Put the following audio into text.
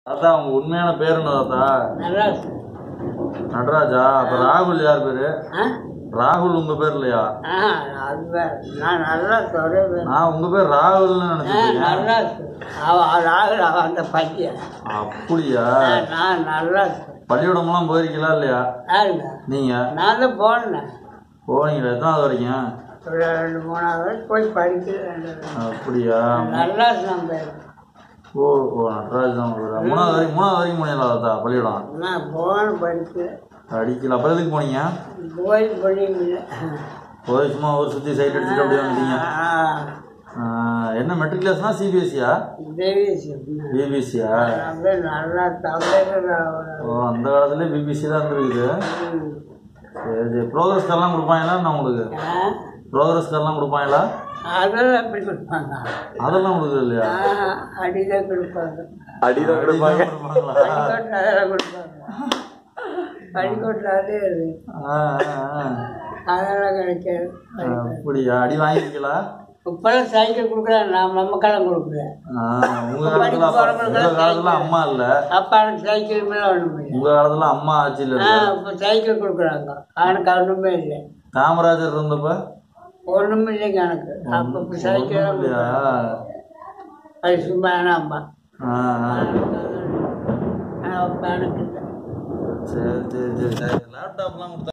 தாத்தா உங்க உண்மையான பேர் என்ன தாத்தா நல்லா இருக்கு. நடராஜா அப்ப ராகுல் யார் பேரு ஆ ராகுல் உங்க பேர் இல்லையா ஆ அது வேற. நான் நல்லா சொல்றேன் நான் உங்க பேர் ராகுல்னு ஆ நினைச்சிருக்கேன் நல்லா இருக்கு. அவ ராகுல் அவ அந்த பையன் அப்படியா ஆ, நான் நல்லா இருக்கு. பள்ளிக்கூடம்லாம் போயிருக்கீங்களா இல்லையா யாருங்க நீங்க நான் தான் போனேன் போனீங்களா எத்தனாவது வரைக்கும் ஒரு ரெண்டு மூணாவது வரைக்கும் போய் படிக்கிறேன் அப்படியா நல்லா இருக்கு நம்ம பேர். ஓ ஓ நடராஜ் தான் உங்க பேரு. மூணாவது வரைக்கும் மூணாவது வரைக்கும் போனீங்களா தாத்தா பள்ளிக்கூடம் நான் போன படிக்கிறேன் அடிக்கல அப்ப எதுக்கு போனீங்க போய் படிக்கல போய் சும்மா ஒரு சுத்தி சைட் அடிச்சுட்டு அப்படியே வந்துட்டீங்க ஆ, என்ன மெட்ரிகுலேஷனா சிபிஎஸ்சியா தேவி பிபிசியா அப்படியே நல்லா தமிழ் ஓ அந்த காலத்துல பிபிசி தான் இருந்திருக்குது சரி சரி ப்ரோக்ரஸ் கார்டெலாம் கொடுப்பாங்களா என்ன உங்களுக்கு ப்ரோக்ரஸ் கார்டெலாம் கொடுப்பாங்களா அதெல்லாம் எப்படி கொடுப்பாங்க அதெல்லாம் கொடுக்குறது இல்லையா ஆ, அடிதான் கொடுப்பாங்க அடிதான் கொடுப்பாங்க கொடுப்பாங்களா படிக்கோட்டில் அதெல்லாம் கொடுப்பாங்க படிக்கோட்டில் அதே இருக்கு ஆ, ஆ, ஆ. அதெல்லாம் கிடைக்காது அப்படியா அடி வாங்கிருக்கீங்களா இப்பெல்லாம் சைக்கிள் கொடுக்குறாங்க நான் நம்ம காலம் கொடுக்குறேன் ஆ, உங்க காலத்துல அப்ப- உங்க காலத்துல அம்மா இல்ல அப்பா எனக்கு சைக்கிள் மேலே ஒன்றுமே இல்லை உங்க காலத்துல அம்மா ஆட்சியில் ஆ இல்ல இப்போ சைக்கிள் கொடுக்குறாங்க அவனுக்கு ஒன்றுமே இல்லை காமராஜர் இருந்தப்ப ஒன்றுமே இல்லைங்க எனக்கு அப்போ இப்போ சைக்கிள் ஒண்ணும் இல்லையா அது சும்மா அம்மா ஆ, ஆ. அப்போ எனக்கு இல்லை சரி சரி சரி லேப்டாப்லாம் கொடுத்தா